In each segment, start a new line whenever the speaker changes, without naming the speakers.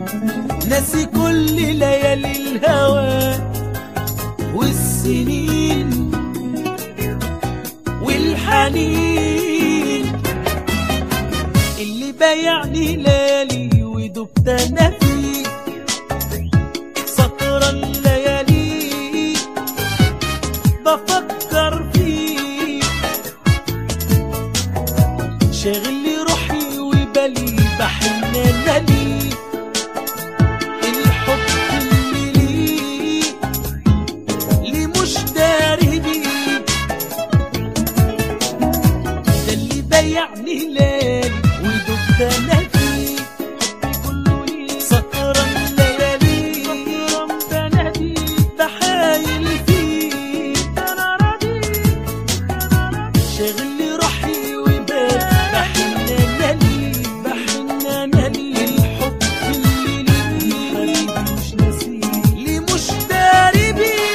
ناسي كل ليالي الهوى والسنين والحنين اللي بايعني ليالي ودبت انا فيه سطر الليالي بفكر فيه شاغل لي روحي وبالي بحن انا ليه الحب اللي ليه ليه مش داري بيه ده اللي بايعني ليالي ودبت انا فيه حبي كله ليه سهران ليالي سهران بنادي بحايل فيه انا راضي شاغل لي روحي وبالي بحن انا ليه بحن انا ليه الحب اللي ليه حبيبي مش ناسيه ليه مش داري بيه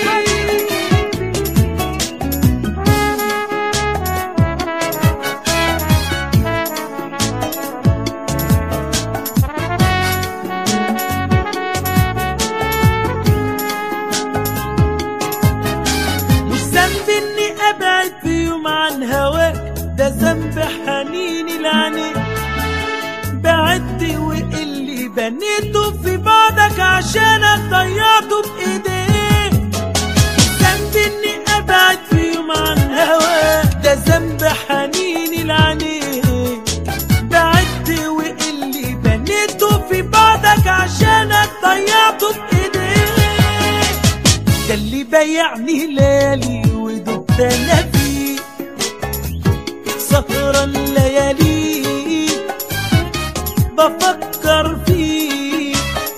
مش ذنب اني ابعد في يوم عن هواك ده ذنب حنيني لعنيك بعدت واللي بنيته في بعدك عشانك ضيعته بايديك ذنب اني ابعد في يوم عن هواك ده ذنب حنيني لعنيك بعدت واللي بنيته في بعدك عشانك ضيعته بايديك ده اللي بايعني ليالي ودبت انا فيه سهران ليالي بفكر فيه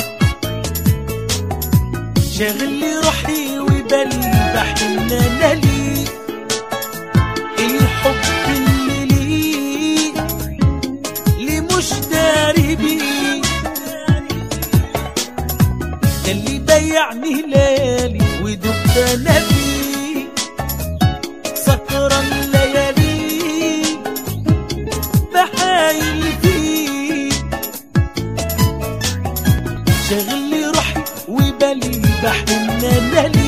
شاغل لي روحي وبالي بحن انا ليه الحب اللي ليه ليه مش داري بيه ده اللي بايعني ليالي ودبت انا فيه سكران ليالي بحايل فيه شاغل لي روحي وبالي بحن انا ليه